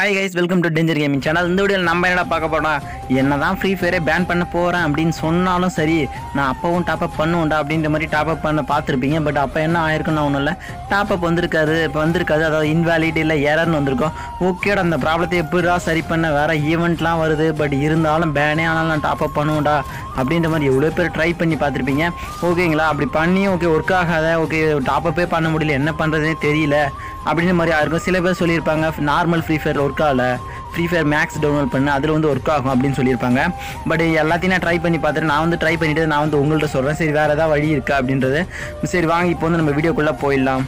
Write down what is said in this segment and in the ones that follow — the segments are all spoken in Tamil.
hi guys welcome to danger gaming channel இந்த வீடியோவில் நம்ம என்னடா பார்க்க போறோம் என்னதான் ஃப்ரீ ஃபயரே பேன் பண்ண போகிறேன் அப்படின்னு சொன்னாலும் சரி நான் அப்பவும் டாப் அப் பண்ணுவேன்டா அப்படின்ற மாதிரி டாப் அப் பண்ண பார்த்துருப்பீங்க பட் அப்போ என்ன ஆயிருக்குன்னு ஒன்றும் இல்லை டாப் அப் வந்திருக்காது இப்போ வந்திருக்காது அதாவது இன்வாலிட் இல்லை ஏரர்னு வந்திருக்கோம் ஓகேடா அந்த ப்ராப்ளத்தை எப்படிடா சரி பண்ண வேற ஈவெண்ட்லாம் வருது பட் இருந்தாலும் பேனே ஆனாலும் நான் டாப் அப் பண்ணுவேன்டா அப்படின்ற மாதிரி எவ்வளோ பேர் ட்ரை பண்ணி பார்த்துருப்பீங்க ஓகேங்களா அப்படி பண்ணி ஓகே ஒர்க் ஆகாத ஓகே டாப் அப்பே பண்ண முடியல என்ன பண்ணுறதுனே தெரியல அப்படின்ற மாதிரி இருக்கும் சில பேர் சொல்லியிருப்பாங்க நார்மல் ஃப்ரீ ஃபயர் ஒர்க் ஆகல ஃப்ரீ ஃபயர் மேக்ஸ் டவுன்லோட் பண்ணு அதில் வந்து ஒர்க் ஆகும் அப்படின்னு சொல்லியிருப்பாங்க பட் எல்லாத்தையும் நான் ட்ரை பண்ணி பார்த்துட்டு நான் வந்து ட்ரை பண்ணிட்டு நான் வந்து உங்கள்கிட்ட சொல்கிறேன் சரி வேறு ஏதாவது வழி இருக்கா அப்படின்றது சரி வாங்க இப்போ வந்து நம்ம வீடியோக்குள்ளே போயிடலாம்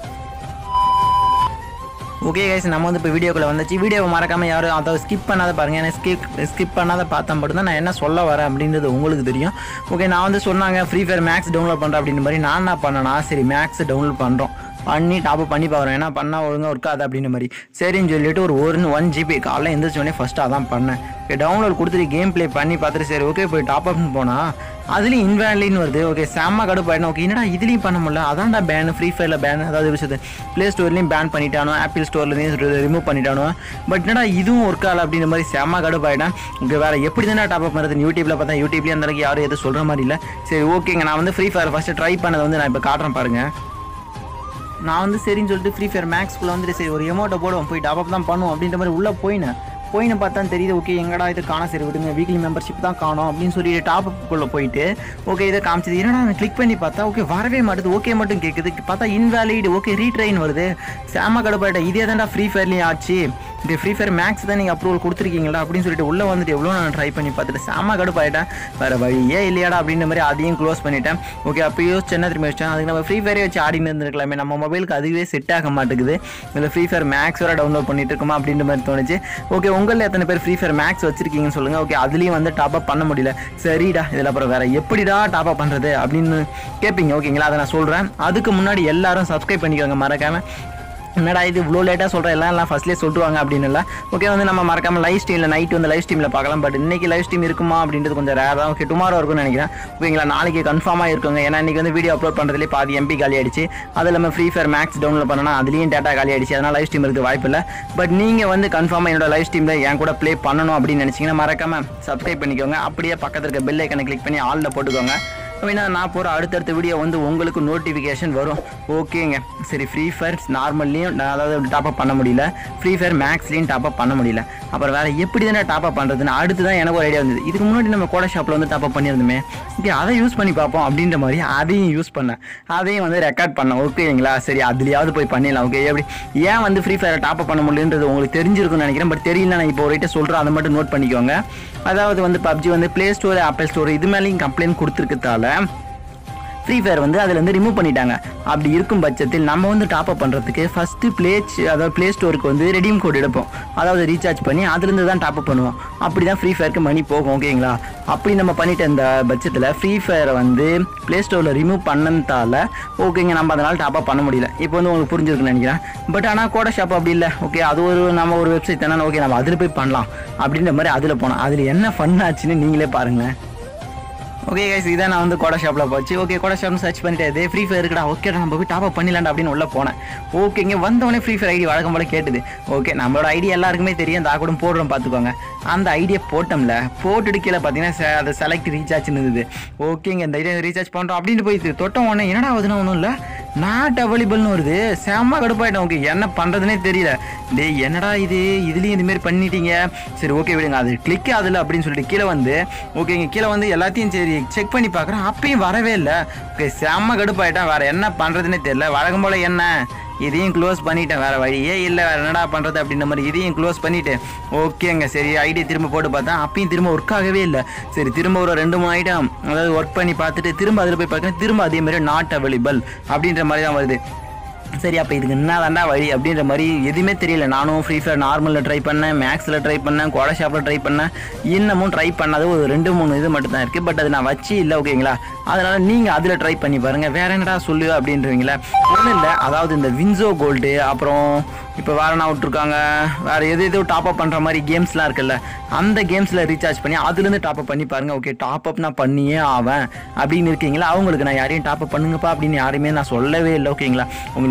ஓகே கைஸ் நம்ம வந்து இப்போ வீடியோக்குள்ளே வந்துச்சு வீடியோவை மறக்காமல் யாரும் அதை ஸ்கிப் பண்ணாத பாருங்கள் ஏன்னா ஸ்கிப் ஸ்கிப் பண்ணாத பார்த்தா மட்டும்தான் நான் என்ன சொல்ல வரேன் அப்படின்றது உங்களுக்கு தெரியும் ஓகே நான் வந்து சொன்னாங்க ஃப்ரீ ஃபயர் மேக்ஸ் டவுன்லோட் பண்ணுறேன் அப்படின்ற மாதிரி நான் என்ன பண்ணேன்னா சரி மேக்ஸ் டவுன்லோட் பண்ணுறோம் பண்ணி டாப் பண்ணி பார்க்குறேன் ஏன்னா பண்ணால் ஒழுங்காக ஒர்க் ஆகுது அப்படின்ற மாதிரி சரின்னு சொல்லிட்டு ஒரு ஒரு ஒன் ஜிபி காலைல எந்திரிச்சோடனே ஃபஸ்ட்டு அதான் பண்ணேன் ஓகே டவுன்லோட் கொடுத்துட்டு கேம் ப்ளே பண்ணி பார்த்துட்டு சரி ஓகே போய் டாப் அப்னு போனால் அதுலேயும் இன்வேலின்னு வருது ஓகே செம்ம கடுப்பாயிடும் ஓகே என்னடா இதுலேயும் பண்ண முடியல அதான்டா பேன் ஃப்ரீ ஃபயரில் பேன் அதாவது விஷயத்து ப்ளே ஸ்டோர்லேயும் பேன் பண்ணிட்டானோ ஆப்பிள் ஸ்டோர்லேயும் ரிமூவ் பண்ணிட்டானோ பட் என்னடா இதுவும் ஒர்க் ஆகல அப்படின்ற மாதிரி செம்ம கடுப்பாயிட்டேன் ஓகே வேறு எப்படி தானே டாப் அப் பண்ணுறது யூடியூப்பில் பார்த்தா யூடியூப்லேயே அந்த அளவுக்கு யாரும் எதுவும் சொல்கிற மாதிரி இல்லை சரி ஓகேங்க நான் வந்து ஃப்ரீ ஃபயர் ஃபஸ்ட்டு ட்ரை பண்ணதை வந்து நான் இப்போ காட்டுறேன் பாருங்கள் நான் வந்து சரின்னு சொல்லிட்டு ஃப்ரீ ஃபயர் மேக்ஸ்க்குள்ளே வந்துட்டு சரி ஒரு எமௌண்ட்டை போடுவோம் போய் டாப் தான் பண்ணுவோம் அப்படின்ற மாதிரி உள்ளே போயினேன் போயின்னு பார்த்தா தெரியுது ஓகே எங்கடா இது காண சரி விடுங்க வீக்லி மெம்பர்ஷிப் தான் காணும் அப்படின்னு சொல்லிட்டு டாப் அப்புக்குள்ளே போயிட்டு ஓகே இதை காமிச்சது என்னடா நான் கிளிக் பண்ணி பார்த்தா ஓகே வரவே மாட்டுது ஓகே மட்டும் கேட்குது பார்த்தா இன்வேலிட் ஓகே ரீட்ரைன் வருது சேம கடுப்பாயிட்ட இதே தான்டா ஃப்ரீ ஃபயர்லேயும் ஆச்சு இந்த ஃப்ரீ ஃபயர் மேக்ஸ் தான் நீங்கள் அப்ரூவல் கொடுத்துருக்கீங்களா அப்படின்னு சொல்லிட்டு உள்ளே வந்துட்டு எவ்வளோ நான் ட்ரை பண்ணி பார்த்துட்டு செம கடுப்பாயிட்டேன் வேறு வழியே இல்லையாடா அப்படின்ற மாதிரி அதையும் க்ளோஸ் பண்ணிட்டேன் ஓகே அப்போ யோசிச்சு என்ன திரும்பி வச்சேன் அதுக்கு நம்ம ஃப்ரீ ஃபயரே வச்சு ஆடின்னு இருந்திருக்கலாமே நம்ம மொபைலுக்கு அதுவே செட் ஆக மாட்டேங்குது இதில் ஃப்ரீ ஃபயர் மேக்ஸ் வர டவுன்லோட் பண்ணிட்டு இருக்குமா அப்படின்ற மாதிரி தோணுச்சு ஓகே உங்களில் எத்தனை பேர் ஃப்ரீ ஃபயர் மேக்ஸ் வச்சிருக்கீங்கன்னு சொல்லுங்கள் ஓகே அதுலேயும் வந்து டாப் அப் பண்ண முடியல சரிடா இதில் அப்புறம் வேறு எப்படிடா டாப் அப் பண்ணுறது அப்படின்னு கேட்பீங்க ஓகேங்களா அதை நான் சொல்கிறேன் அதுக்கு முன்னாடி எல்லாரும் சப்ஸ்கிரைப் பண்ணிக்கோங்க மறக்காமல் என்னடா இது இவ்வளோ லேட்டாக சொல்கிறேன் எல்லாம் எல்லாம் ஃபஸ்ட்லேயே சொல்லுவாங்க அப்படின்னு இல்லை ஓகே வந்து நம்ம மறக்காம லைவ் ஸ்ட்ரீமில் நைட் வந்து லைவ் ஸ்ட்ரீமில் பார்க்கலாம் பட் இன்னைக்கு லைவ் ஸ்ட்ரீம் இருக்குமா அப்படின்றது கொஞ்சம் ரேர் தான் ஓகே டுமாரோ இருக்கும்னு நினைக்கிறேன் ஓகேங்களா நாளைக்கு கன்ஃபார்மாக இருக்குங்க ஏன்னா இன்றைக்கி வந்து வீடியோ அப்லோட் பண்ணுறதுலேயே பாதி எம்பி காலி ஆயிடுச்சு அது இல்லாமல் ஃப்ரீ ஃபயர் மேக்ஸ் டவுன்லோட் பண்ணனா அதுலேயும் டேட்டா காலி ஆயிடுச்சு அதனால் லைவ் ஸ்ட்ரீம் இருக்க வாய்ப்பு இல்லை பட் நீங்கள் வந்து கன்ஃபார்மாக என்னோட லைவ் ஸ்ட்ரீமில் என் கூட ப்ளே பண்ணணும் அப்படின்னு நினச்சிங்கன்னா மறக்காம சப்ஸ்கிரைப் பண்ணிக்கோங்க அப்படியே பக்கத்தில் இருக்க பெல் ஐக்கனை கிளிக் பண்ணி ஆளில் போட்டுக்கோங்க அப்படின்னா நான் போகிற அடுத்தடுத்த வீடியோ வந்து உங்களுக்கு நோட்டிஃபிகேஷன் வரும் ஓகேங்க சரி ஃப்ரீ ஃபயர் நார்மல்லையும் அதாவது டாப் அப் பண்ண முடியல ஃப்ரீ ஃபயர் மேக்ஸ்லையும் டாப் அப் பண்ண முடியல அப்புறம் வேறு எப்படி தானே டாப் அப் பண்ணுறதுன்னு அடுத்து தான் எனக்கு ஒரு ஐடியா வந்தது இதுக்கு முன்னாடி நம்ம கோட ஷாப்பில் வந்து டாப் அப் பண்ணியிருந்தோமே ஓகே அதை யூஸ் பண்ணி பார்ப்போம் அப்படின்ற மாதிரி அதையும் யூஸ் பண்ணேன் அதையும் வந்து ரெக்கார்ட் பண்ணேன் ஓகேங்களா சரி அதுலேயாவது போய் பண்ணிடலாம் ஓகே எப்படி ஏன் வந்து ஃப்ரீ ஃபயரை டாப் அப் பண்ண முடியலன்றது உங்களுக்கு தெரிஞ்சிருக்கும்னு நினைக்கிறேன் பட் தெரியல நான் இப்போ ஒரு ரைட்டை சொல்கிறேன் அதை மட்டும் நோட் பண்ணிக்கோங்க அதாவது வந்து பப்ஜி வந்து ப்ளே ஸ்டோர் ஆப்பிள் ஸ்டோர் இது மேலேயும் கம்ப்ளைண்ட் கொடுத்துருக்கதால ஃப்ரீ ஃபயர் வந்து அதில் வந்து ரிமூவ் பண்ணிட்டாங்க அப்படி இருக்கும் பட்சத்தில் நம்ம வந்து டாப் அப் பண்ணுறதுக்கு ஃபஸ்ட்டு ப்ளே அதாவது ப்ளே ஸ்டோருக்கு வந்து ரெடீம் கோட் எடுப்போம் அதாவது ரீசார்ஜ் பண்ணி அதுலேருந்து தான் டாப் அப் பண்ணுவோம் அப்படி தான் ஃப்ரீ ஃபயருக்கு மணி போகும் ஓகேங்களா அப்படி நம்ம பண்ணிட்டு இந்த பட்சத்தில் ஃப்ரீ ஃபயரை வந்து ப்ளே ஸ்டோரில் ரிமூவ் பண்ணதால ஓகேங்க நம்ம அதனால் டாப் அப் பண்ண முடியல இப்போ வந்து உங்களுக்கு புரிஞ்சிருக்குன்னு நினைக்கிறேன் பட் ஆனால் கோட ஷாப் அப்படி இல்லை ஓகே அது ஒரு நம்ம ஒரு வெப்சைட் தானே ஓகே நம்ம அதில் போய் பண்ணலாம் அப்படின்ற மாதிரி அதில் போனோம் அதில் என்ன ஃபன் ஆச்சுன்னு நீங்களே பாருங்களேன் ஓகே கைஸ் இதான் நான் வந்து கோடா ஷாப்பில் போச்சு ஓகே கோடா ஷாப்னு சர்ச் பண்ணிட்டு இதே ஃப்ரீ ஃபயர் இருக்குடா ஓகே நம்ம போய் டாப் அப் பண்ணிடலாம்டா அப்படின்னு உள்ள போனேன் ஓகேங்க வந்தவொடனே ஃப்ரீ ஃபயர் ஐடி வழக்கம் போல கேட்டுது ஓகே நம்மளோட ஐடி எல்லாருக்குமே தெரியும் தா கூட போடுறோம் பார்த்துக்கோங்க அந்த ஐடியை போட்டோம்ல போட்டுட்டு கீழே பார்த்தீங்கன்னா அதை செலக்ட் ரீசார்ஜ்னு இருந்தது ஓகேங்க இந்த ஐடியா ரீசார்ஜ் பண்ணுறோம் அப்படின்னு போயிடுது தொட்ட உடனே என்னடா ஆகுதுன்னா ஒன்றும் இல்லை நாட் அவைலபிள்னு வருது செம்ம கடுப்பாயிட்டோம் ஓகே என்ன பண்ணுறதுனே தெரியல டேய் என்னடா இது இதுலேயும் இதுமாரி பண்ணிட்டீங்க சரி ஓகே விடுங்க அது கிளிக் ஆகுதுல அப்படின்னு சொல்லிட்டு கீழே வந்து ஓகேங்க கீழே வந்து எல்லாத்தையும் சரி செக் பண்ணி பார்க்குறேன் அப்பயும் வரவே இல்லை ஓகே செம்ம கடுப்பாயிட்டேன் வேறு என்ன பண்ணுறதுனே தெரியல வழக்கம் போல் என்ன இதையும் க்ளோஸ் பண்ணிட்டேன் வேறு வழியே இல்லை வேறு என்னடா பண்ணுறது அப்படின்ற மாதிரி இதையும் க்ளோஸ் பண்ணிவிட்டு ஓகேங்க சரி ஐடி திரும்ப போட்டு பார்த்தேன் அப்பயும் திரும்ப ஒர்க் ஆகவே இல்லை சரி திரும்ப ஒரு ரெண்டு மூணு ஐட்டம் அதாவது ஒர்க் பண்ணி பார்த்துட்டு திரும்ப அதில் போய் பார்க்குறேன் திரும்ப அதே மாதிரி நாட் அவைலபிள் அப்படின்ற மாதிரி தான் வருது சரி அப்போ இதுக்கு என்ன தாண்டா வழி அப்படின்ற மாதிரி எதுவுமே தெரியல நானும் ஃப்ரீ ஃபயர் நார்மலில் ட்ரை பண்ணேன் மேக்ஸில் ட்ரை பண்ணேன் கோட ஷாப்பில் ட்ரை பண்ணேன் இன்னமும் ட்ரை பண்ணாத ஒரு ரெண்டு மூணு இது மட்டும் தான் இருக்குது பட் அது நான் வச்சு இல்லை ஓகேங்களா அதனால் நீங்கள் அதில் ட்ரை பண்ணி பாருங்கள் வேற என்னடா சொல்லுவா அப்படின்றீங்களா ஒன்றும் இல்லை அதாவது இந்த வின்சோ கோல்டு அப்புறம் இப்போ வேற என்ன விட்ருக்காங்க வேறு எது எதோ டாப் அப் பண்ணுற மாதிரி கேம்ஸ்லாம் இருக்குல்ல அந்த கேம்ஸில் ரீசார்ஜ் பண்ணி அதுலேருந்து டாப் அப் பண்ணி பாருங்கள் ஓகே டாப் அப் நான் பண்ணியே ஆவேன் அப்படின்னு இருக்கீங்களா அவங்களுக்கு நான் யாரையும் டாப் அப் பண்ணுங்கப்பா அப்படின்னு யாரையுமே நான் சொல்லவே இல்லை ஓகேங்களா உங்களுக்கு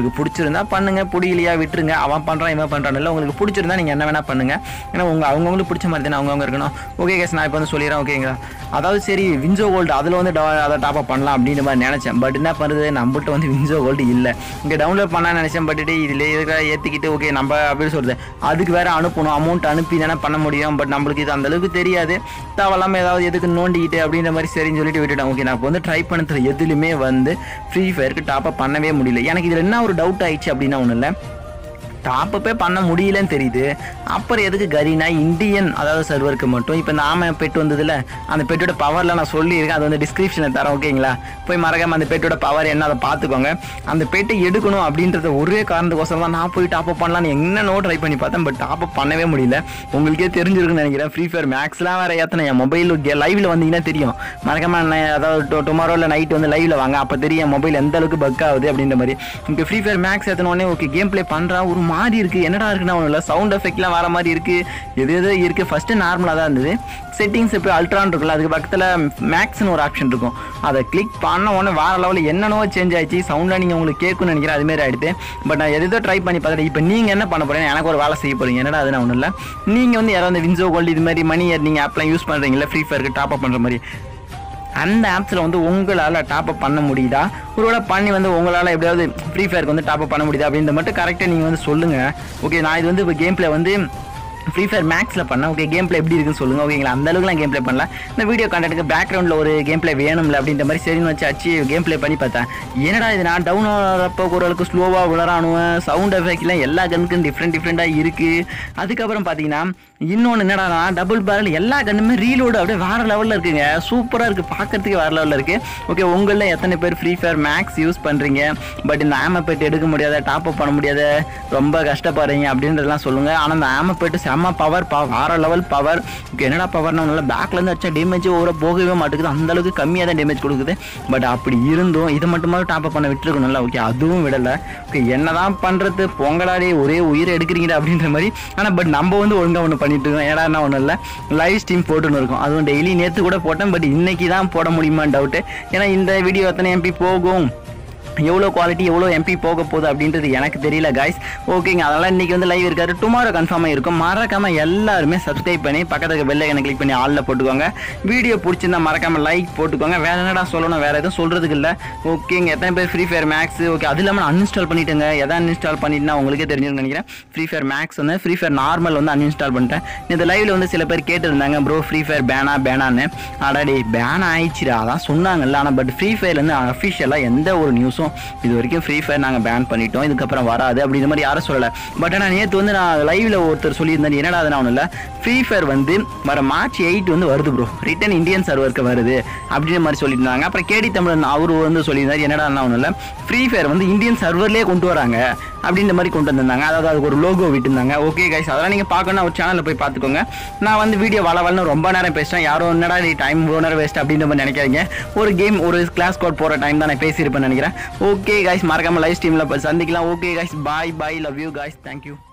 உங்களுக்கு பிடிச்சிருந்தா பண்ணுங்க பிடிக்கலையா விட்டுருங்க அவன் பண்ணுறான் இவன் பண்ணுறான் இல்லை உங்களுக்கு பிடிச்சிருந்தா நீங்கள் என்ன வேணால் பண்ணுங்க ஏன்னா உங்க அவங்கவுங்களுக்கு பிடிச்ச மாதிரி தானே அவங்கவுங்க இருக்கணும் ஓகே கேஸ் நான் இப்போ வந்து சொல்லிடுறேன் ஓகேங்களா அதாவது சரி வின்சோ கோல்டு அதில் வந்து டா- அதை டாப் அப் பண்ணலாம் அப்படின்ற மாதிரி நினச்சேன் பட் என்ன பண்ணுறது நம்மகிட்ட வந்து வின்சோ கோல்டு இல்லை இங்கே டவுன்லோட் பண்ணலாம்னு நினச்சேன் பட் இதில் இருக்கிற ஏற்றிக்கிட்டு ஓகே நம்ம அப்படின்னு சொல்கிறது அதுக்கு வேற அனுப்பணும் அமௌண்ட் அனுப்பி தானே பண்ண முடியும் பட் நம்மளுக்கு இது அந்த அளவுக்கு தெரியாது தேவையில்லாமல் ஏதாவது எதுக்கு நோண்டிக்கிட்டு அப்படின்ற மாதிரி சரின்னு சொல்லிட்டு விட்டுட்டேன் ஓகே நான் இப்போ வந்து ட்ரை பண்ணது எதுலையுமே வந்து ஃப்ரீ ஃபயருக்கு டாப் அப் பண்ணவே முடியல எனக்கு இதில் என்ன ஒரு டவுட் ஆயிடுச்சு அப்படின்னா ஒன்றும் இல்லை டாப்பப்பே பண்ண முடியலன்னு தெரியுது அப்புறம் எதுக்கு கரீனா இந்தியன் அதாவது சர்வருக்கு மட்டும் இப்போ இந்த ஆமை பெட் வந்ததுல அந்த பெட்டோட பவர்லாம் நான் சொல்லியிருக்கேன் அது வந்து டிஸ்கிரிப்ஷனில் தரேன் ஓகேங்களா போய் மறக்காம அந்த பெட்டோட பவர் என்ன அதை பார்த்துக்கோங்க அந்த பெட்டை எடுக்கணும் அப்படின்றத ஒரே காரணத்துக்கோசரம் தான் நான் போய் டாப் அப் பண்ணலாம்னு என்னென்னோ ட்ரை பண்ணி பார்த்தேன் பட் டாப் அப் பண்ணவே முடியல உங்களுக்கே தெரிஞ்சிருக்குன்னு நினைக்கிறேன் ஃப்ரீ ஃபயர் மேக்ஸ்லாம் வேற ஏற்றினேன் என் மொபைல் லைவ்ல வந்தீங்கன்னா தெரியும் மறக்காம நான் அதாவது டுமாரோ இல்லை நைட் வந்து லைவ்ல வாங்க அப்போ தெரியும் மொபைல் எந்த அளவுக்கு பக் ஆகுது அப்படின்ற மாதிரி இப்போ ஃப்ரீ ஃபயர் மேக்ஸ் ஏற்றின உடனே ஓகே கேம் ப்ளே பண்ணுறா ஒரு மாதிரி இருக்கு என்னடா இருக்குன்னா ஒன்றும் இல்லை சவுண்ட் எஃபெக்ட்லாம் வர மாதிரி இருக்கு எது எது இருக்கு ஃபர்ஸ்ட் நார்மலாக தான் இருந்தது செட்டிங்ஸ் இப்போ அல்ட்ரான் இருக்குல்ல அதுக்கு பக்கத்தில் மேக்ஸ்னு ஒரு ஆப்ஷன் இருக்கும் அதை கிளிக் பண்ண உடனே வேற லெவலில் என்னென்னவோ சேஞ்ச் ஆயிடுச்சு சவுண்டாக நீங்கள் உங்களுக்கு கேட்கும்னு நினைக்கிறேன் அதுமாரி ஆயிடுது பட் நான் எதோ ட்ரை பண்ணி பார்த்துட்டு இப்போ நீங்கள் என்ன பண்ண போறீங்க எனக்கு ஒரு வேலை செய்ய போறீங்க என்னடா அது ஒன்றும் இல்லை நீங்கள் வந்து யாராவது வின்சோ கோல்டு இது மாதிரி மணி நீங்கள் ஆப்லாம் யூஸ் பண்ணுறீங்களா ஃப்ரீ ஃபயருக்கு டாப் அப் பண்ணுற மாதிரி அந்த ஆப்ஸில் வந்து உங்களால் டாப் அப் பண்ண முடியுதா ஒருவேளை பண்ணி வந்து உங்களால் எப்படியாவது ஃப்ரீ ஃபயருக்கு வந்து டாப் அப் பண்ண முடியுதா அப்படின்ற மட்டும் கரெக்டாக நீங்கள் வந்து சொல்லுங்கள் ஓகே நான் இது வந்து இப்போ கேம் ப்ளே வந்து ஃப்ரீ ஃபயர் மேக்ஸில் பண்ணேன் ஓகே கேம் ப்ளே எப்படி இருக்குன்னு சொல்லுங்கள் ஓகேங்களா அந்த அளவுக்குலாம் கேம் ப்ளே பண்ணல இந்த வீடியோ கண்டென்ட்டுக்கு பேக்ரவுண்டில் ஒரு கேம் ப்ளே வேணும்ல அப்படின்ற மாதிரி சரின்னு வச்சு அச்சு கேம் ப்ளே பண்ணி பார்த்தேன் என்னடா இது நான் டவுன் ஆகிறப்போ ஓரளவுக்கு ஸ்லோவாக விளரானுவேன் சவுண்ட் எஃபெக்ட்லாம் எல்லா கண்ணுக்கும் டிஃப்ரெண்ட் டிஃப்ரெண்ட்டாக இருக்குது அதுக்கப்புறம் பார்த்தீங்கன்னா இன்னொன்று என்னடா டபுள் பேரல் எல்லா கண்ணுமே ரீலோடு அப்படியே வேறு லெவலில் இருக்குங்க சூப்பராக இருக்குது பார்க்கறதுக்கு வேறு லெவலில் இருக்குது ஓகே உங்களில் எத்தனை பேர் ஃப்ரீ ஃபயர் மேக்ஸ் யூஸ் பண்ணுறீங்க பட் இந்த ஆமை பெட் எடுக்க முடியாத டாப் அப் பண்ண முடியாத ரொம்ப கஷ்டப்படுறீங்க அப்படின்றதெல்லாம் சொல்லுங்கள் ஆனால் இந்த ஆமை பெட்டு செம்ம பவர் பா வேற லெவல் பவர் ஓகே என்னடா பவர்னா நல்லா பேக்லேருந்து அடிச்சா டேமேஜ் ஒரு போகவே மாட்டேங்குது அந்த அளவுக்கு கம்மியாக தான் டேமேஜ் கொடுக்குது பட் அப்படி இருந்தும் இது மட்டுமாவது டாப் அப் பண்ண விட்டுருக்கணும்ல ஓகே அதுவும் விடலை ஓகே என்னதான் பண்ணுறது பொங்கலாடி ஒரே உயிரை எடுக்கிறீங்கடா அப்படின்ற மாதிரி ஆனால் பட் நம்ம வந்து ஒழுங்காக ஒன்று பண்ணிட்டு இருக்கோம் ஏடா என்ன ஒன்றும் இல்லை லைவ் ஸ்ட்ரீம் போட்டுன்னு இருக்கும் அதுவும் டெய்லி நேற்று கூட போட்டேன் பட் இன்னைக்கு தான் போட முடியுமான்னு டவுட்டு ஏன்னா இந்த வீடியோ எத்தனை எம்பி போகும் எவ்வளோ குவாலிட்டி எவ்வளோ எம்பி போக போகுது அப்படின்றது எனக்கு தெரியல காய்ஸ் ஓகேங்க அதனால் இன்றைக்கி வந்து லைவ் இருக்காரு டுமாரோ கன்ஃபார்மாக இருக்கும் மறக்காமல் எல்லாருமே சப்ஸ்கிரைப் பண்ணி பக்கத்துக்கு பெல் ஐக்கனை கிளிக் பண்ணி ஆளில் போட்டுக்கோங்க வீடியோ பிடிச்சிருந்தா மறக்காமல் லைக் போட்டுக்கோங்க வேறு என்னடா சொல்லணும் வேறு எதுவும் சொல்கிறதுக்கு இல்லை ஓகேங்க எத்தனை பேர் ஃப்ரீ ஃபயர் மேக்ஸ் ஓகே அது இல்லாமல் அன்இன்ஸ்டால் பண்ணிட்டேங்க எதை அன்இன்ஸ்டால் பண்ணிட்டுனா உங்களுக்கே தெரிஞ்சுன்னு நினைக்கிறேன் ஃப்ரீ ஃபயர் மேக்ஸ் வந்து ஃப்ரீ ஃபயர் நார்மல் வந்து அன்இன்ஸ்டால் பண்ணிட்டேன் இந்த லைவில் வந்து சில பேர் கேட்டிருந்தாங்க ப்ரோ ஃப்ரீ ஃபயர் பேனா பேனான்னு அடாடி பேன் ஆயிடுச்சுடா அதான் சொன்னாங்கல்ல ஆனால் பட் ஃப்ரீ ஃபயர்லேருந்து அஃபிஷியலாக எந்த ஒரு நியூஸும் இது வரைக்கும் ஃப்ரீ ஃபயர் நாங்கள் பேன் பண்ணிட்டோம் இதுக்கப்புறம் வராது அப்படின்ற மாதிரி யாரும் சொல்லலை பட் ஆனால் நேற்று வந்து நான் லைவில் ஒருத்தர் சொல்லியிருந்தேன் என்னடா அது நான் ஒன்றும் இல்லை ஃப்ரீ ஃபயர் வந்து வர மார்ச் எயிட் வந்து வருது ப்ரோ ரிட்டன் இந்தியன் சர்வருக்கு வருது அப்படின்ற மாதிரி சொல்லியிருந்தாங்க அப்புறம் கேடி தமிழன் அவரு வந்து சொல்லியிருந்தார் என்னடா ஒன்றும் இல்லை ஃப்ரீ ஃபயர் வந்து இந்தியன் சர்வர்லேயே கொண்டு வராங்க அப்படின்ற மாதிரி கொண்டு வந்திருந்தாங்க அதாவது அதுக்கு ஒரு லோகோ விட்டுருந்தாங்க ஓகே கைஸ் அதெல்லாம் நீங்கள் பார்க்கணும்னா ஒரு சேனலில் போய் பார்த்துக்கோங்க நான் வந்து வீடியோ வள வளன்னு ரொம்ப நேரம் பேசுகிறேன் யாரும் என்னடா டைம் இவ்வளோ நேரம் வேஸ்ட் அப்படின்ற மாதிரி நினைக்காதீங்க ஒரு கேம் ஒரு கிளாஸ் கோட் போகிற டைம் தான் நான் பேசியிருப்பேன்னு நினைக்கிறேன் ஓகே கைஸ் மறக்காம லைவ் ஸ்ட்ரீமில் சந்திக்கலாம் okay guys bye bye love you guys thank you